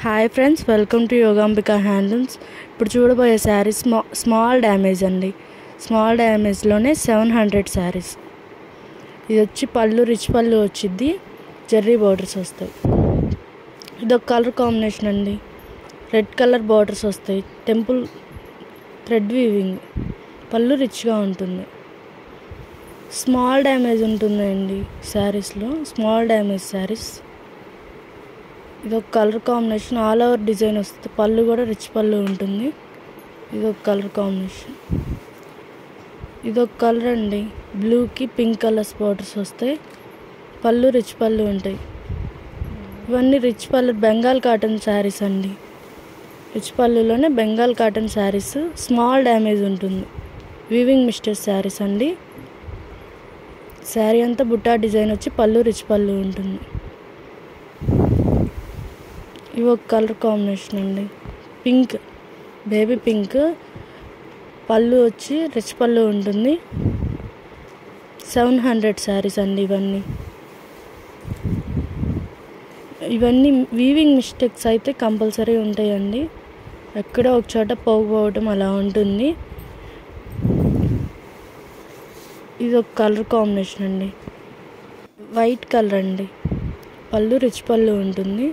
hi friends welcome to Yogambika handlooms ఇప్పుడు చూడబోయే sarees స్మా స్మాల్ డ్యామేజ్ అండి స్మాల్ డ్యామేజ్లోనే సెవెన్ హండ్రెడ్ శారీస్ ఇది వచ్చి పళ్ళు రిచ్ పళ్ళు వచ్చింది జెర్రీ బార్డర్స్ వస్తాయి ఇది ఒక కలర్ కాంబినేషన్ అండి రెడ్ కలర్ బార్డర్స్ వస్తాయి టెంపుల్ థ్రెడ్ వీవింగ్ పళ్ళు రిచ్గా ఉంటుంది స్మాల్ డ్యామేజ్ ఉంటుందండి శారీస్లో స్మాల్ డ్యామేజ్ శారీస్ ఇది ఒక colour combination all over design వస్తుంది పళ్ళు కూడా రిచ్ పళ్ళు ఉంటుంది ఇది ఒక కలర్ కాంబినేషన్ ఇది ఒక కలర్ అండి బ్లూకి పింక్ కలర్స్ బార్డర్స్ వస్తాయి పళ్ళు రిచ్ పళ్ళు ఉంటాయి ఇవన్నీ రిచ్ పళ్ళు బెంగాల్ కాటన్ శారీస్ అండి రిచ్ పళ్ళులోనే Bengal cotton sarees small damage ఉంటుంది వీవింగ్ మిస్టేక్ శారీస్ అండి శారీ అంతా బుట్టా డిజైన్ వచ్చి పళ్ళు రిచ్ పళ్ళు ఉంటుంది ఇవి ఒక కలర్ కాంబినేషన్ అండి పింక్ బేబీ పింక్ పళ్ళు వచ్చి రిచ్ పళ్ళు ఉంటుంది సెవెన్ హండ్రెడ్ శారీస్ అండి ఇవన్నీ ఇవన్నీ వీవింగ్ మిస్టేక్స్ అయితే కంపల్సరీ ఉంటాయండి ఎక్కడో ఒక చోట పోకపోవటం అలా ఉంటుంది ఇది ఒక కలర్ కాంబినేషన్ అండి వైట్ కలర్ అండి పళ్ళు రిచ్ పళ్ళు ఉంటుంది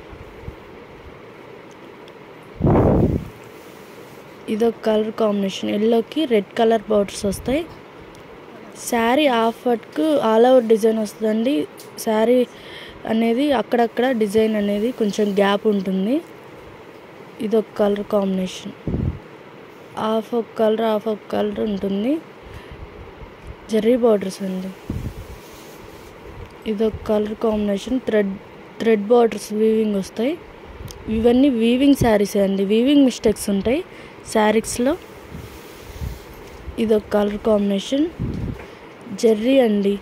ఇది ఒక కలర్ కాంబినేషన్ ఎల్లోకి రెడ్ కలర్ బార్డర్స్ వస్తాయి sari half work all over design వస్తుందండి శారీ అనేది అక్కడక్కడ డిజైన్ అనేది కొంచెం గ్యాప్ ఉంటుంది ఇది ఒక కలర్ కాంబినేషన్ హాఫ్ ఒక కలర్ హాఫ్ ఒక కలర్ ఉంటుంది జెర్రీ బార్డర్స్ అండి ఇది ఒక colour combination thread thread borders weaving వస్తాయి ఇవన్నీ వీవింగ్ శారీస్ అండి వీవింగ్ మిస్టేక్స్ ఉంటాయి శారీస్లో ఇది ఒక కలర్ కాంబినేషన్ జెర్రీ అండి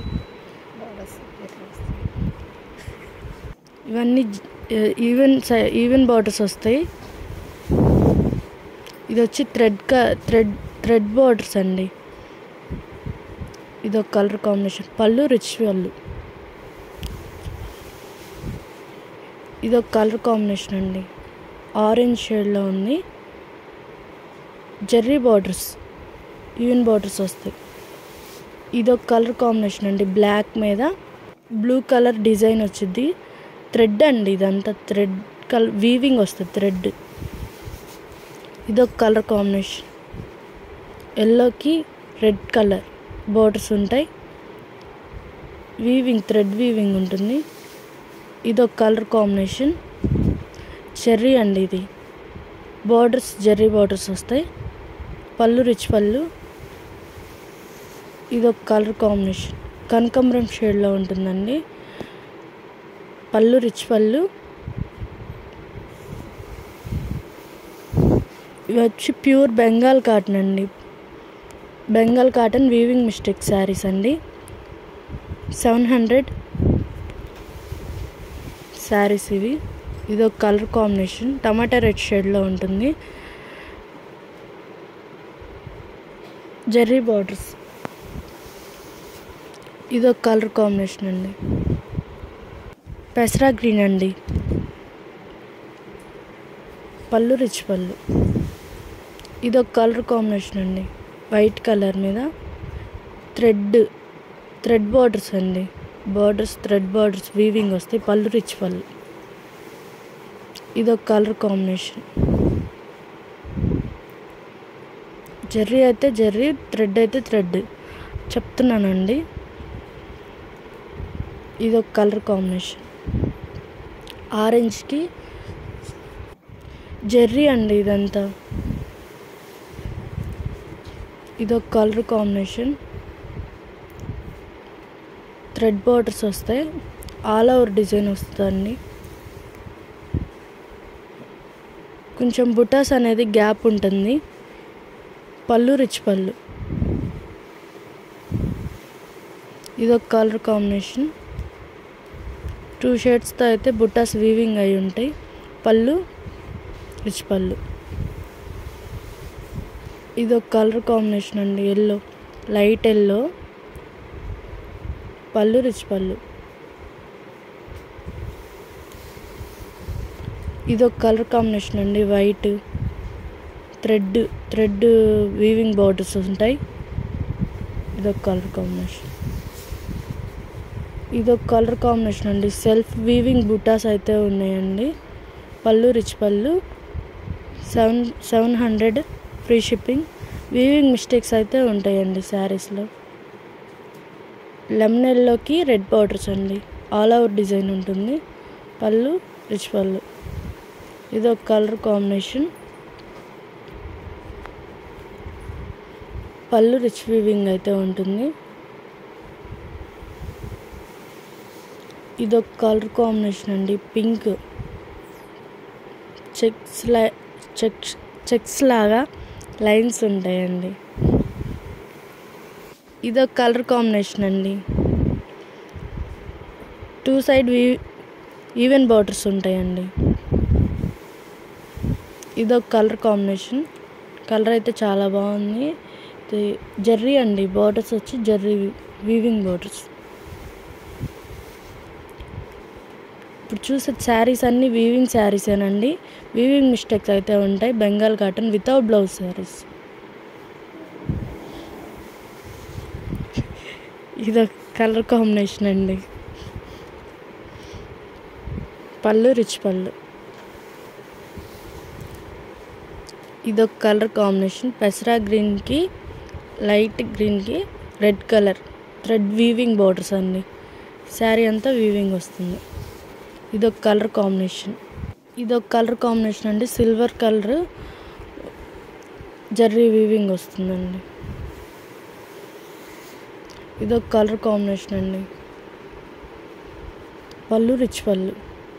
ఇవన్నీ ఈవెన్ ఈవెన్ బార్డర్స్ వస్తాయి ఇది వచ్చి థ్రెడ్ థ్రెడ్ థ్రెడ్ బార్డర్స్ అండి ఇది ఒక colour combination pallu rich pallu ఇది ఒక కలర్ కాంబినేషన్ అండి ఆరెంజ్ షేడ్లో ఉంది జెర్రీ బార్డర్స్ ఈవెన్ బార్డర్స్ వస్తాయి ఇది ఒక కలర్ కాంబినేషన్ అండి బ్లాక్ మీద బ్లూ కలర్ డిజైన్ వచ్చింది థ్రెడ్ అండి ఇదంతా థ్రెడ్ కలర్ వీవింగ్ వస్తుంది థ్రెడ్ ఇది ఒక కలర్ కాంబినేషన్ ఎల్లోకి రెడ్ కలర్ బోర్డర్స్ ఉంటాయి వీవింగ్ థ్రెడ్ వీవింగ్ ఉంటుంది ఇది ఒక కలర్ కాంబినేషన్ చెర్రీ అండి ఇది బార్డర్స్ జెర్రీ బార్డర్స్ వస్తాయి పళ్ళు రిచ్ పళ్ళు ఇది ఒక కలర్ కాంబినేషన్ కనకాంబరం షేడ్లో ఉంటుందండి పళ్ళు రిచ్ పళ్ళు ఇవి వచ్చి ప్యూర్ బెంగాల్ కాటన్ అండి Bengal cotton weaving mistake saris అండి సెవెన్ హండ్రెడ్ శారీస్ ఇవి ఇది ఒక కలర్ కాంబినేషన్ టమాటా రెడ్ షేడ్లో ఉంటుంది జెర్రీ బార్డర్స్ ఇది ఒక కలర్ కాంబినేషన్ అండి పెసరా గ్రీన్ అండి పళ్ళు రిచ్ పళ్ళు ఇది ఒక కలర్ కాంబినేషన్ అండి వైట్ కలర్ మీద థ్రెడ్ థ్రెడ్ బార్డర్స్ అండి బార్డర్స్ థ్రెడ్ బార్డర్స్ వీవింగ్ వస్తాయి పళ్ళు రిచ్ పళ్ళు ఇది ఒక కలర్ కాంబినేషన్ జెర్రీ అయితే జెర్రీ థ్రెడ్ అయితే థ్రెడ్ చెప్తున్నానండి ఇది ఒక కలర్ కాంబినేషన్ ఆరెంజ్కి జెర్రీ అండి ఇదంతా ఇది ఒక కలర్ కాంబినేషన్ థ్రెడ్ బార్డర్స్ వస్తాయి ఆల్ ఓవర్ డిజైన్ వస్తుందండి కొంచెం బుటాస్ అనేది గ్యాప్ ఉంటుంది పళ్ళు రిచ్ పళ్ళు ఇది ఒక కలర్ కాంబినేషన్ టూ షేడ్స్తో అయితే బుటాస్ వీవింగ్ అయి ఉంటాయి పళ్ళు రిచ్ పళ్ళు ఇది ఒక కలర్ కాంబినేషన్ అండి yellow light yellow pallu rich pallu ఇది ఒక కలర్ కాంబినేషన్ అండి white thread thread weaving borders ఉంటాయి ఇదొక కలర్ కాంబినేషన్ ఇదొక కలర్ కాంబినేషన్ అండి సెల్ఫ్ వీవింగ్ బుటాస్ అయితే ఉన్నాయండి pallu rich pallu seven seven hundred free shipping weaving mistakes అయితే ఉంటాయండి శారీస్లో లెమనెల్లోకి రెడ్ బార్డర్స్ అండి ఆల్ ఓవర్ డిజైన్ ఉంటుంది పళ్ళు రిచ్ పళ్ళు ఇది ఒక colour combination pallu rich weaving అయితే ఉంటుంది ఇది ఒక కలర్ కాంబినేషన్ అండి పింక్ చెక్స్ లా చెక్స్ చెక్స్ లాగా లైన్స్ ఉంటాయండి ఇదొక కలర్ కాంబినేషన్ అండి two side weaving borders ఉంటాయండి ఇదొక కలర్ కాంబినేషన్ కలర్ అయితే చాలా బాగుంది ఇది జర్రీ అండి బార్డర్స్ వచ్చి జర్రీ వీవింగ్ బార్డర్స్ ఇప్పుడు చూసే శారీస్ అన్నీ వీవింగ్ శారీసేనండి వీవింగ్ మిస్టేక్స్ అయితే ఉంటాయి Bengal cotton without blouse saris ఇది కలర్ కాంబినేషన్ అండి పళ్ళు రిచ్ పళ్ళు ఇదొక కలర్ కాంబినేషన్ పెసరా గ్రీన్కి లైట్ గ్రీన్కి red colour thread weaving borders అండి శారీ అంతా వీవింగ్ వస్తుంది ఇదొక కలర్ కాంబినేషన్ ఇదొక కలర్ కాంబినేషన్ అండి సిల్వర్ కలర్ జర్రీ వీవింగ్ వస్తుందండి ఇదొక కలర్ కాంబినేషన్ అండి పళ్ళు రిచ్ పళ్ళు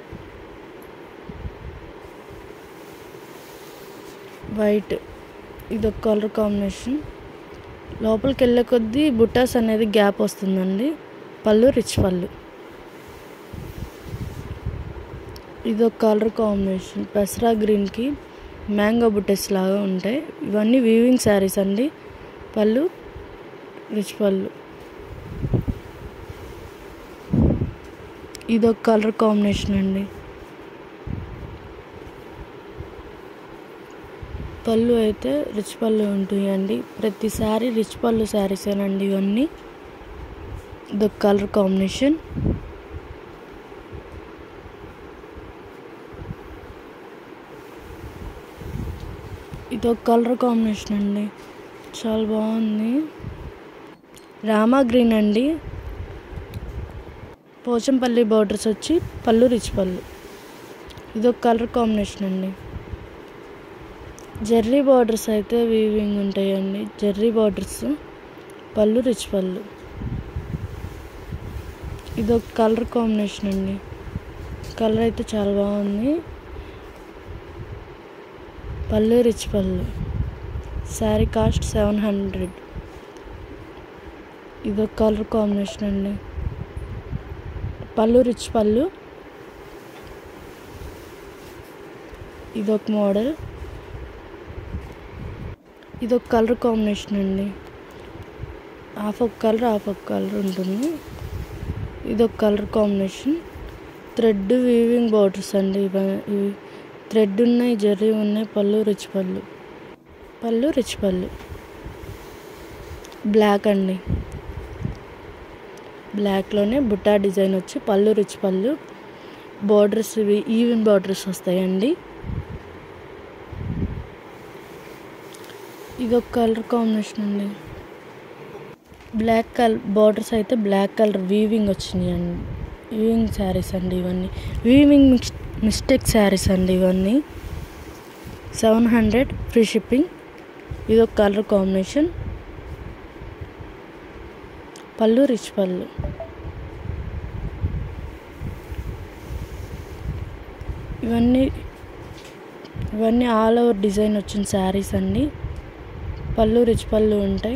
వైట్ ఇదొక కలర్ కాంబినేషన్ లోపలికి వెళ్ళే కొద్దీ బుట్టాస్ అనేది గ్యాప్ వస్తుందండి పళ్ళు రిచ్ పళ్ళు ఇదొక కలర్ కాంబినేషన్ పెసరా గ్రీన్కి మ్యాంగో బుట్టెస్ లాగా ఉంటాయి ఇవన్నీ వీవింగ్ శారీస్ అండి పళ్ళు రిచ్ పళ్ళు ఇదొక కలర్ కాంబినేషన్ అండి పళ్ళు అయితే రిచ్ పళ్ళు ఉంటాయండి ప్రతిసారి రిచ్ పళ్ళు శారీసేనండి ఇవన్నీ ఇదొక కలర్ కాంబినేషన్ ఇదొక కలర్ కాంబినేషన్ అండి చాలా బాగుంది రామా గ్రీన్ అండి పోచంపల్లి బార్డర్స్ వచ్చి పళ్ళు రిచ్ పళ్ళు ఇదొక కలర్ కాంబినేషన్ అండి జెర్రీ బార్డర్స్ అయితే వీవింగ్ ఉంటాయండి జెర్రీ బార్డర్స్ పళ్ళు రిచ్ పళ్ళు ఇదొక కలర్ కాంబినేషన్ అండి కలర్ అయితే చాలా బాగుంది pallu rich pallu sari cost seven hundred ఇదొక కలర్ కాంబినేషన్ అండి పళ్ళు రిచ్ పళ్ళు ఇదొక మోడల్ ఇదొక కలర్ కాంబినేషన్ అండి హాఫ్ ఒక కలర్ హాఫ్ ఒక కలర్ ఉంటుంది ఇదొక colour combination thread weaving borders అండి ఇవ- ఇవి థ్రెడ్ ఉన్నాయి జర్రీ ఉన్నాయి పళ్ళు రిచ్ పళ్ళు పళ్ళు రిచ్ పళ్ళు బ్లాక్ అండి బ్లాక్లోనే బుట్టా డిజైన్ వచ్చి పళ్ళు రిచ్ పళ్ళు బార్డర్స్ ఇవి ఈవెన్ బార్డర్స్ వస్తాయండి ఇది ఒక కలర్ కాంబినేషన్ అండి బ్లాక్ కలర్ బార్డర్స్ అయితే బ్లాక్ కలర్ వీవింగ్ వచ్చినాయి అండి వీవింగ్ శారీస్ అండి ఇవన్నీ వీవింగ్ మిక్స్ మిస్టేక్ శారీస్ అండి ఇవన్నీ సెవెన్ హండ్రెడ్ ఫ్రీ షిప్పింగ్ ఇది ఒక కలర్ కాంబినేషన్ పళ్ళు రిచ్ పళ్ళు ఇవన్నీ ఇవన్నీ ఆల్ ఓవర్ డిజైన్ వచ్చిన శారీస్ అండి పళ్ళు రిచ్ పళ్ళు ఉంటాయి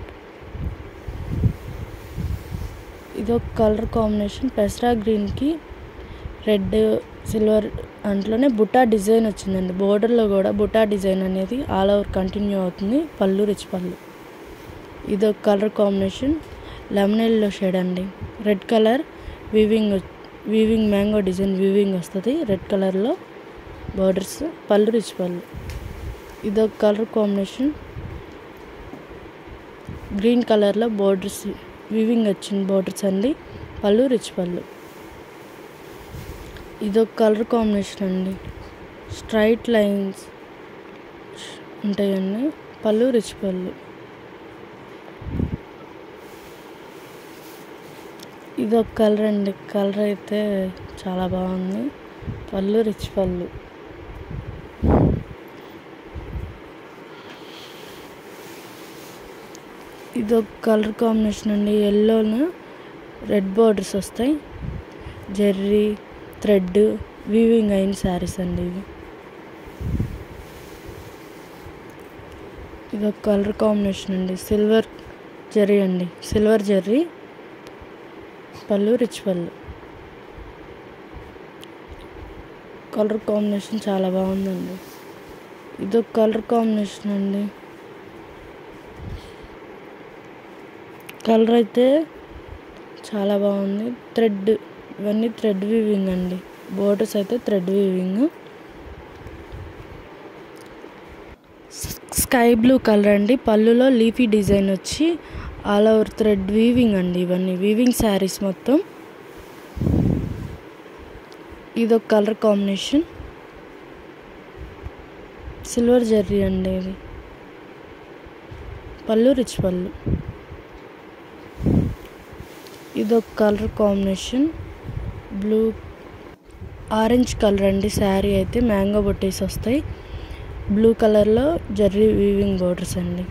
ఇదొక కలర్ కాంబినేషన్ పెసరా గ్రీన్కి రెడ్ సిల్వర్ దాంట్లోనే బుట్టా డిజైన్ వచ్చిందండి బోర్డర్లో కూడా బుట్టా డిజైన్ అనేది ఆల్ ఓవర్ కంటిన్యూ అవుతుంది పళ్ళు రిచ్ పళ్ళు ఇదొక colour combination lemon yellow shade అండి red colour weaving weaving mango design weaving వస్తుంది రెడ్ కలర్లో బార్డర్స్ పళ్ళు రిచ్ పళ్ళు ఇదొక కలర్ కాంబినేషన్ గ్రీన్ కలర్లో బార్డర్స్ వివింగ్ వచ్చిన బార్డర్స్ అండి పళ్ళు రిచ్ పళ్ళు ఇదొక కలర్ కాంబినేషన్ అండి స్ట్రైట్ లైన్స్ ఉంటాయండి పళ్ళు రిచ్ పళ్ళు ఇదొక కలర్ అండి కలర్ అయితే చాలా బాగుంది పళ్ళు రిచ్ పళ్ళు ఇదొక కలర్ కాంబినేషన్ అండి ఎల్లోను రెడ్ బార్డర్స్ వస్తాయి జెర్రీ థ్రెడ్ వీవింగ్ అయిన శారీస్ అండి ఇవి ఇదొక కలర్ కాంబినేషన్ అండి సిల్వర్ జెర్రీ అండి silver zari pallu rich pallu colour combination చాలా బాగుందండి ఇదొక కలర్ కాంబినేషన్ అండి కలర్ అయితే చాలా బాగుంది థ్రెడ్ ఇవన్నీ థ్రెడ్ వీవింగ్ అండి బోర్డర్స్ అయితే thread weaving sky blue colour అండి పళ్ళులో లీఫీ డిజైన్ వచ్చి ఆల్ ఓవర్ థ్రెడ్ వీవింగ్ అండి ఇవన్నీ వీవింగ్ శారీస్ మొత్తం ఇదొక కలర్ కాంబినేషన్ సిల్వర్ జర్రీ అండి ఇది పళ్ళు రిచ్ పళ్ళు ఇదొక colour combination blue orange colour అండి శారీ అయితే మ్యాంగో బొట్టేసి వస్తాయి బ్లూ కలర్లో జర్రీ వీవింగ్ బోర్డర్స్ అండి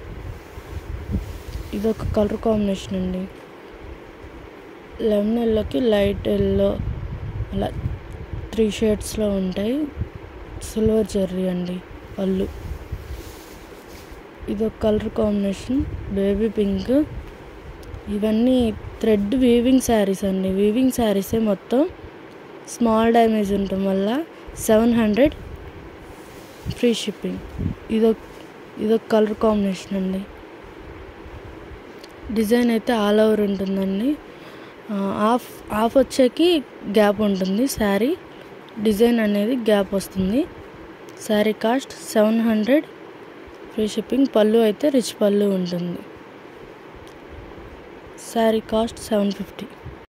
ఇదొక కలర్ కాంబినేషన్ అండి లెమన్ ఎల్లోకి లైట్ ఎల్లో అలా త్రీ షేడ్స్లో ఉంటాయి సిల్వర్ జర్రీ అండి పళ్ళు ఇదొక కలర్ కాంబినేషన్ బేబీ పింక్ ఇవన్నీ థ్రెడ్ వీవింగ్ శారీస్ అండి వీవింగ్ శారీసే మొత్తం స్మాల్ డ్యామేజ్ ఉండటం వల్ల సెవెన్ హండ్రెడ్ ఫ్రీ షిప్పింగ్ ఇదొక ఇదొక కలర్ కాంబినేషన్ అండి డిజైన్ అయితే ఆల్ ఓవర్ ఉంటుందండి హాఫ్ హాఫ్ వచ్చేకి గ్యాప్ ఉంటుంది శారీ డిజైన్ అనేది గ్యాప్ వస్తుంది sari cost seven hundred free shipping pallu అయితే రిచ్ పళ్ళు ఉంటుంది శారీ కాస్ట్ సెవెన్ ఫిఫ్టీ